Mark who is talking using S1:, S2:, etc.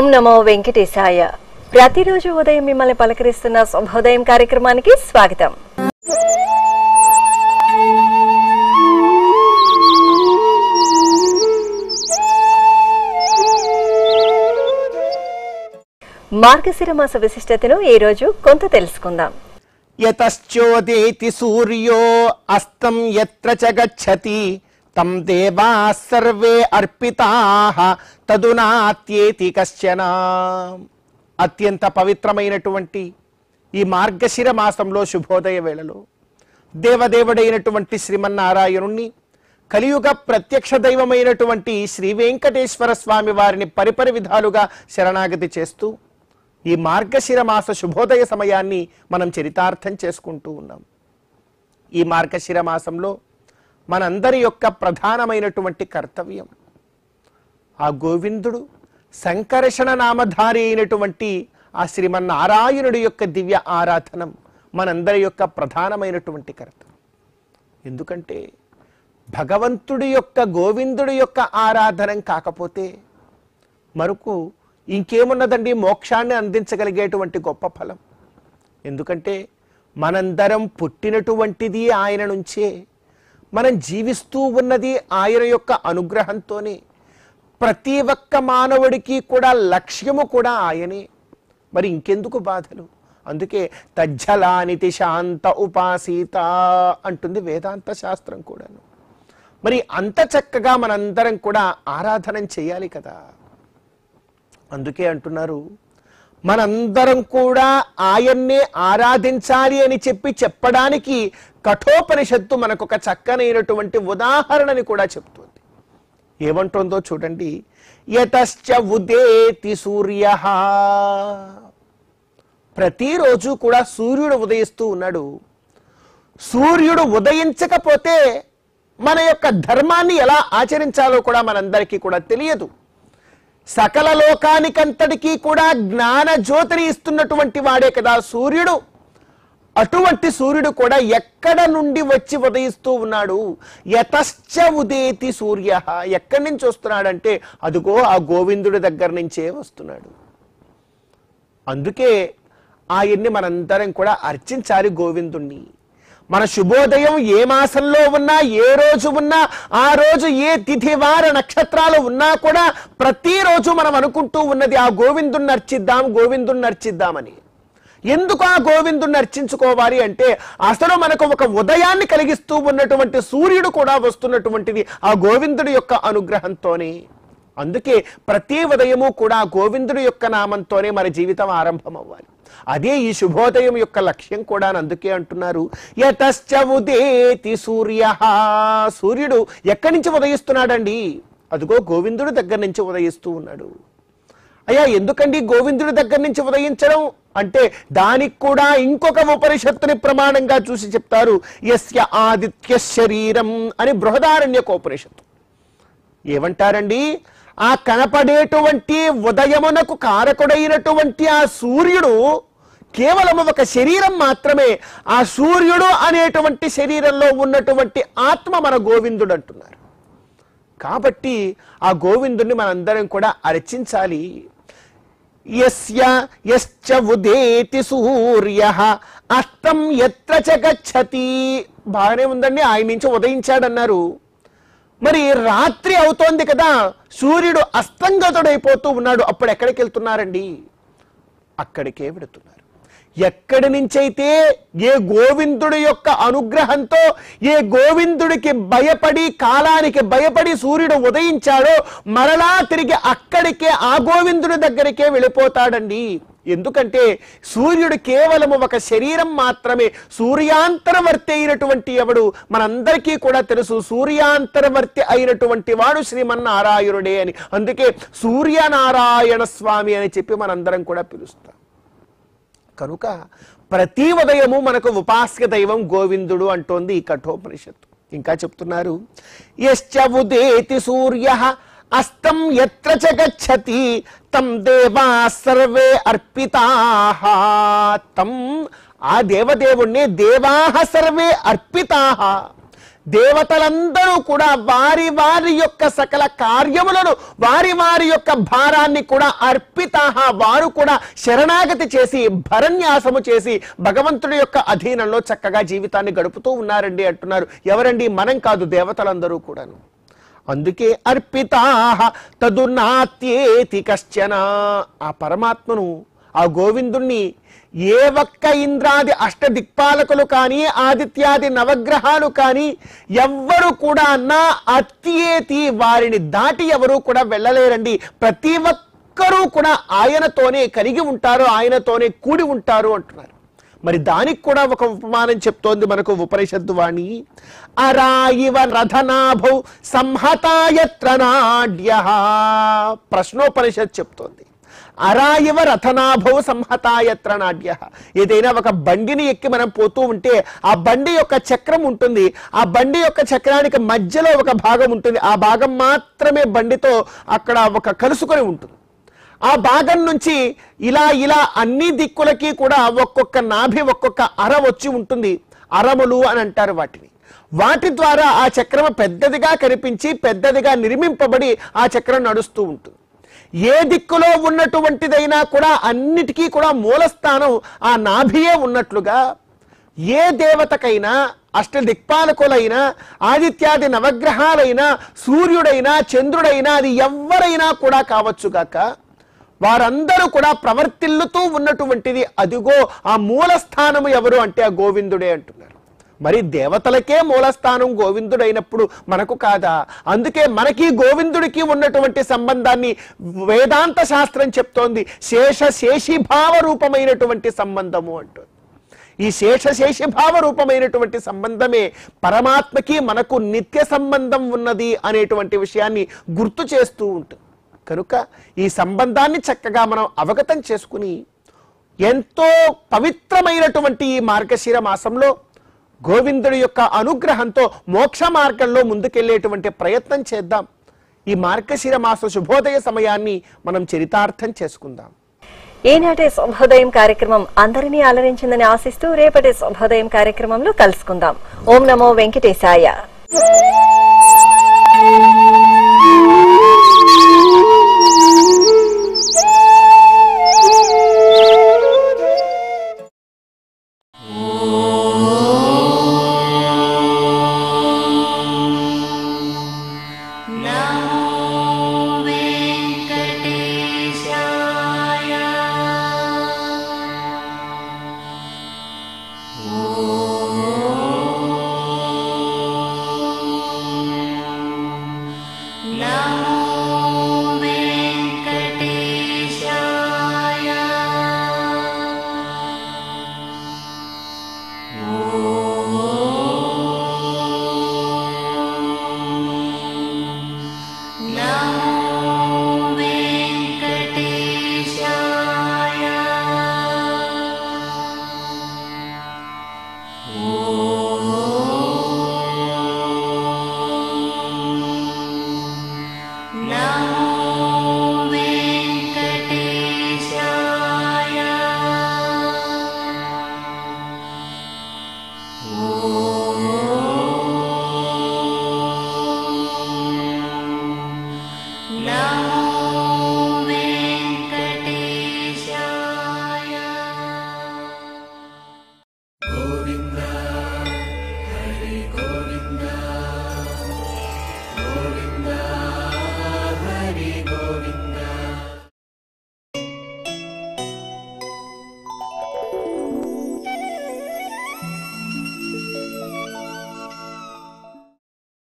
S1: నమో వెంకటేశాయ ప్రతిరోజు ఉదయం మిమ్మల్ని పలకరిస్తున్న శుభోదయం కార్యక్రమానికి స్వాగతం మార్గశిర మాస విశిష్టతను ఈ రోజు కొంత తెలుసుకుందాం
S2: యతశ్చోదేతి సూర్యో అస్తం ఎత్ర చ గచ్చతి తం దేవా సర్వే అర్పితా తదునాత్యేతి కశ్చన అత్యంత పవిత్రమైనటువంటి ఈ మార్గశిర మాసంలో శుభోదయ వేళలో దేవదేవుడైనటువంటి శ్రీమన్నారాయణుణ్ణి కలియుగ ప్రత్యక్ష దైవమైనటువంటి శ్రీ వెంకటేశ్వర స్వామి వారిని పరిపరి విధాలుగా శరణాగతి చేస్తూ ఈ మార్గశిర మాస శుభోదయ సమయాన్ని మనం చరితార్థం చేసుకుంటూ ఉన్నాం ఈ మార్గశిర మాసంలో మనందరి యొక్క ప్రధానమైనటువంటి కర్తవ్యం ఆ గోవిందుడు సంకర్షణ నామధారి అయినటువంటి ఆ శ్రీమన్నారాయణుడి యొక్క దివ్య ఆరాధనం మనందరి యొక్క ప్రధానమైనటువంటి కర్తవ్యం ఎందుకంటే భగవంతుడి యొక్క గోవిందుడి యొక్క ఆరాధనం కాకపోతే మరకు ఇంకేమున్నదండి మోక్షాన్ని అందించగలిగేటువంటి గొప్ప ఫలం ఎందుకంటే మనందరం పుట్టినటువంటిది ఆయన నుంచే మనం జీవిస్తూ ఉన్నది ఆయన యొక్క అనుగ్రహంతోనే ప్రతి ఒక్క మానవుడికి కూడా లక్ష్యము కూడా ఆయనే మరి ఇంకెందుకు బాధలు అందుకే తజ్జలానితి శాంత ఉపాసీత అంటుంది వేదాంత శాస్త్రం కూడాను మరి అంత చక్కగా మనందరం కూడా ఆరాధన చేయాలి కదా అందుకే అంటున్నారు మనందరం కూడా ఆయన్నే ఆరాధించాలి అని చెప్పి చెప్పడానికి కఠోపనిషత్తు మనకు ఒక చక్కనైనటువంటి ఉదాహరణని కూడా చెప్తుంది ఏమంటుందో చూడండి యతశ్చ ఉదేతి సూర్య ప్రతిరోజు కూడా సూర్యుడు ఉదయిస్తూ ఉన్నాడు సూర్యుడు ఉదయించకపోతే మన యొక్క ధర్మాన్ని ఎలా ఆచరించాలో కూడా మనందరికీ కూడా తెలియదు సకల లోకానికంతటికీ కూడా జ్ఞాన జ్యోతిని ఇస్తున్నటువంటి వాడే కదా సూర్యుడు అటువంటి సూర్యుడు కూడా ఎక్కడ నుండి వచ్చి ఉదయిస్తూ ఉన్నాడు యతశ్చ ఉదేతి సూర్య ఎక్కడి నుంచి వస్తున్నాడంటే అదిగో ఆ గోవిందుడి దగ్గర నుంచే వస్తున్నాడు అందుకే ఆయన్ని మనందరం కూడా అర్చించాలి గోవిందుణ్ణి మన శుభోదయం ఏ మాసంలో ఉన్నా ఏ రోజు ఉన్నా ఆ రోజు ఏ తిథి వార నక్షత్రాలు ఉన్నా కూడా ప్రతిరోజు మనం అనుకుంటూ ఉన్నది ఆ గోవిందుణ్ణి అర్చిద్దాం గోవిందుణ్ణి అర్చిద్దామని ఎందుకు ఆ గోవిందుణ్ణి అర్చించుకోవాలి అంటే అసలు మనకు ఒక ఉదయాన్ని కలిగిస్తూ ఉన్నటువంటి సూర్యుడు కూడా వస్తున్నటువంటిది ఆ గోవిందుడి యొక్క అనుగ్రహంతోనే అందుకే ప్రతి ఉదయము కూడా గోవిందుడి యొక్క నామంతోనే మన జీవితం ఆరంభం అవ్వాలి అదే ఈ శుభోదయం యొక్క లక్ష్యం కూడా అని అందుకే అంటున్నారు యతశ్చ ఉదేతి సూర్య సూర్యుడు ఎక్కడి నుంచి ఉదయిస్తున్నాడండి అదిగో గోవిందుడి దగ్గర నుంచి ఉదయిస్తూ ఉన్నాడు అయ్యా ఎందుకండి గోవిందుడి దగ్గర నుంచి ఉదయించడం అంటే దానికి కూడా ఇంకొక ఉపనిషత్తుని ప్రమాణంగా చూసి చెప్తారు యస్య ఆదిత్య శరీరం అని బృహదారణ్యక ఉపనిషత్తు ఏమంటారండి ఆ కనపడేటువంటి ఉదయమునకు కారకుడైనటువంటి ఆ సూర్యుడు కేవలం ఒక శరీరం మాత్రమే ఆ సూర్యుడు అనేటువంటి శరీరంలో ఉన్నటువంటి ఆత్మ మన గోవిందుడు అంటున్నారు కాబట్టి ఆ గోవిందుణ్ణి మనందరం కూడా అర్చించాలి యస్య యశ్చ ఉదేతి సూర్య అస్తం ఎత్ర చ గచ్చతి బాగానే ఉందండి ఆయన నుంచి ఉదయించాడన్నారు మరి రాత్రి అవుతోంది కదా సూర్యుడు అస్తంగతుడైపోతూ ఉన్నాడు అప్పుడు ఎక్కడికి వెళ్తున్నారండి అక్కడికే వెడుతున్నారు ఎక్కడి నుంచైతే ఏ గోవిందుడి యొక్క అనుగ్రహంతో ఏ గోవిందుడికి భయపడి కాలానికి భయపడి సూర్యుడు ఉదయించాడో మరలా తిరిగి అక్కడికే ఆ గోవిందుడి దగ్గరికే వెళ్ళిపోతాడండి ఎందుకంటే సూర్యుడు కేవలము ఒక శరీరం మాత్రమే సూర్యాంతరవర్తి అయినటువంటి ఎవడు మనందరికీ కూడా తెలుసు సూర్యాంతరవర్తి అయినటువంటి వాడు శ్రీమన్నారాయణుడే అని అందుకే సూర్యనారాయణ స్వామి అని చెప్పి మనందరం కూడా పిలుస్తాం కనుక ప్రతి ఉదయము మనకు ఉపాస్య దైవం గోవిందుడు అంటోంది ఈ కఠోపనిషత్తు ఇంకా చెప్తున్నారు యశ్చ ఉదేతి సూర్య అస్తం ఎత్ర చ గచ్చతి తం దేవా సర్వే అర్పితా తం ఆ దేవదేవుణ్ణి దేవాహ సర్వే అర్పితా దేవతలందరూ కూడా వారి వారి యొక్క సకల కార్యములను వారి వారి యొక్క భారాన్ని కూడా అర్పిత వారు కూడా శరణాగతి చేసి భరణ్యాసము చేసి భగవంతుడి యొక్క అధీనంలో చక్కగా జీవితాన్ని గడుపుతూ ఉన్నారండి అంటున్నారు ఎవరండి మనం కాదు దేవతలందరూ కూడాను అందుకే అర్పితా తదునాత్యేతి కశ్చన ఆ పరమాత్మను ఆ గోవిందుణ్ణి ఏ ఒక్క ఇంద్రాది అష్ట దిక్పాలకులు కానీ ఆదిత్యాది నవగ్రహాలు కానీ ఎవ్వరు కూడా నా అత్యేతి వారిని దాటి ఎవరు కూడా వెళ్ళలేరండి ప్రతి ఒక్కరూ కూడా ఆయనతోనే కలిగి ఉంటారు ఆయనతోనే కూడి ఉంటారు అంటున్నారు మరి దానికి కూడా ఒక ఉపమానం చెప్తోంది మనకు ఉపనిషత్తు వాణి అరాయివ రథనాభౌ సంహతాయత్ర నాడ్య ప్రశ్నోపనిషత్ చెప్తోంది అరాయివ రథనాభౌ సంహతాయత్ర నాడ్య ఏదైనా ఒక బండిని ఎక్కి మనం పోతూ ఉంటే ఆ బండి యొక్క చక్రం ఉంటుంది ఆ బండి యొక్క చక్రానికి మధ్యలో ఒక భాగం ఉంటుంది ఆ భాగం మాత్రమే బండితో అక్కడ ఒక కలుసుకొని ఉంటుంది ఆ భాగం నుంచి ఇలా ఇలా అన్ని దిక్కులకి కూడా ఒక్కొక్క నాభి ఒక్కొక్క అర వచ్చి ఉంటుంది అరములు అని అంటారు వాటిని వాటి ద్వారా ఆ చక్రం పెద్దదిగా కనిపించి పెద్దదిగా నిర్మింపబడి ఆ చక్రం నడుస్తూ ఉంటుంది ఏ దిక్కులో ఉన్నటువంటిదైనా కూడా అన్నిటికీ కూడా మూలస్థానం ఆ నాభియే ఉన్నట్లుగా ఏ దేవతకైనా అష్ట దిక్పాలకులైనా ఆదిత్యాది నవగ్రహాలైనా సూర్యుడైనా చంద్రుడైనా అది ఎవరైనా కూడా కావచ్చు గాక వారందరూ కూడా ప్రవర్తిల్లుతూ ఉన్నటువంటిది అదిగో ఆ మూలస్థానము ఎవరు అంటే ఆ గోవిందుడే అంటున్నారు మరి దేవతలకే మూలస్థానం గోవిందుడైనప్పుడు మనకు కాదా అందుకే మనకి గోవిందుడికి ఉన్నటువంటి సంబంధాన్ని వేదాంత శాస్త్రం చెప్తోంది శేష శేషిభావ రూపమైనటువంటి సంబంధము అంటుంది ఈ శేష శేషిభావ రూపమైనటువంటి సంబంధమే పరమాత్మకి మనకు నిత్య సంబంధం ఉన్నది అనేటువంటి విషయాన్ని గుర్తు చేస్తూ ఉంటుంది కనుక ఈ సంబంధాన్ని చక్కగా మనం అవగతం చేసుకుని ఎంతో పవిత్రమైనటువంటి ఈ మార్గశిర మాసంలో గోవిందుడి యొక్క అనుగ్రహంతో మోక్ష మార్గంలో ముందుకెళ్లేటువంటి ప్రయత్నం చేద్దాం ఈ మార్గశిర మాస శుభోదయ సమయాన్ని మనం చరితార్థం చేసుకుందాం
S1: ఈనాటి శుభోదయం కార్యక్రమం అందరినీ అలరించిందని ఆశిస్తూ రేపటి శుభోదయం కార్యక్రమంలో కలుసుకుందాం ఓం నమో వెంకటేశాయ
S3: ఓ